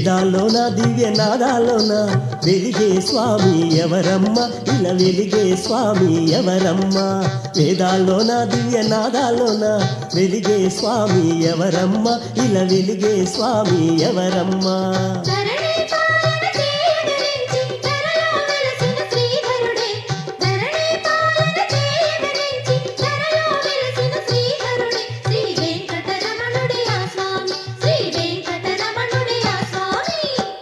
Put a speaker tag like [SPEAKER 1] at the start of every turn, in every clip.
[SPEAKER 1] వేదాల్లోన దివ్య నాదాల్లోన వెలిగే స్వామి ఎవరమ్మ ఇలా వెలిగే స్వామి ఎవరమ్మ వేదాల్లోన దివ్య నాదాల్లోన వెలిగే స్వామి ఎవరమ్మ ఇలా వెలిగే స్వామి ఎవరమ్మ
[SPEAKER 2] ధరణి పాలన చేయగరించి ధరలో వెలసిన శ్రీధరుడే ధరణి పాలన చేయగరించి ధరలో వెలసిన శ్రీధరుడే శ్రీ వెంకటరమణుడే ఆ స్వామి శ్రీ వెంకటరమణుడే ఆ స్వామి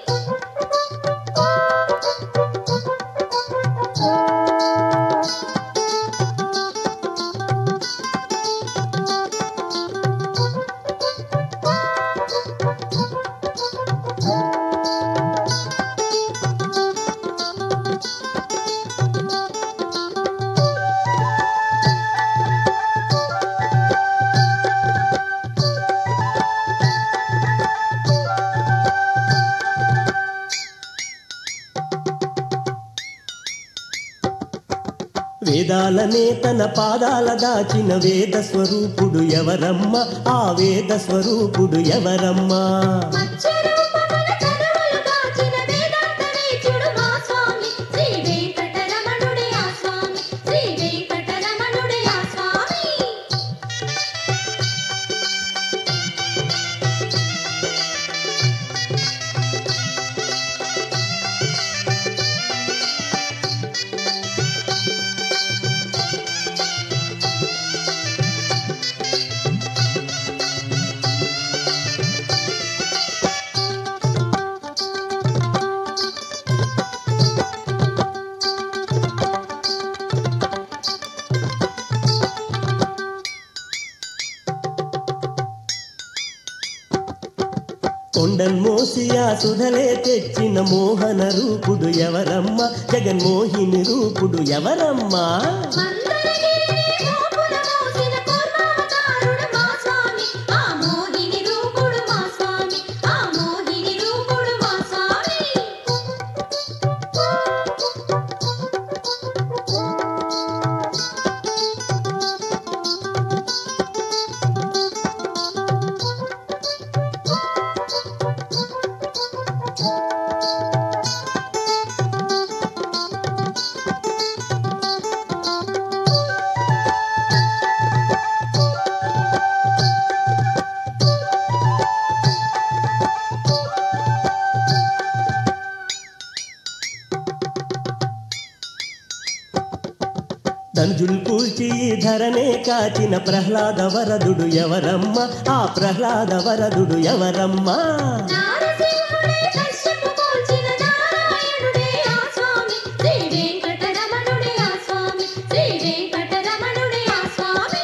[SPEAKER 1] వేదాలనే తన పాదాల దాచిన వేద స్వరూపుడు ఎవరమ్మ ఆ వేద స్వరూపుడు ఎవరమ్మా
[SPEAKER 2] మత్స్యరూపమున కనుమలు కాచిన వేదాంత వేద్యుడు మా స్వామి శ్రీ వెంకటరమణుడే ఆ స్వామి శ్రీ వెంకటరమణుడే ఆ స్వామి
[SPEAKER 1] కొండన్మోసియా సుధలే తెచ్చిన మోహన రూపుడు ఎవరమ్మ జగన్మోహిని రూపుడు ఎవరమ్మా
[SPEAKER 2] మందరగిరిని మోపున మోసిన కూర్మావతారుడు మా స్వామి ఆ మోహిని రూపుడు మా స్వామి ఆ మోహిని రూపుడు మా స్వామి
[SPEAKER 1] దంజులు కూల్చి ఈ ధరనే కాచిన ప్రహ్లాద వరదుడు ఎవరమ్మ ఆ ప్రహ్లాద వరదుడు ఎవరమ్మా
[SPEAKER 2] నారసింహుడే కశ్యపు కూల్చిన నారాయణుడే ఆ స్వామి శ్రీ వెంకటరమణుడే ఆ స్వామి శ్రీ వెంకటరమణుడే ఆ స్వామి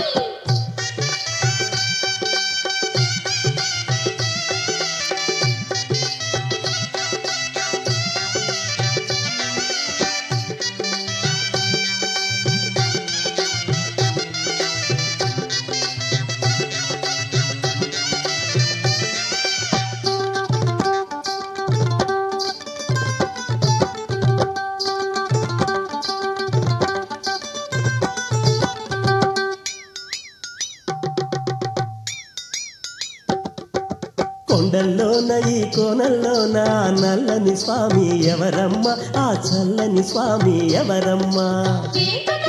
[SPEAKER 1] కొండల్లోన ఈ కోనల్లోన ఆ నల్లని స్వామి ఎవరమ్మ ఆ చల్లని స్వామి ఎవరమ్మా
[SPEAKER 2] వెంకట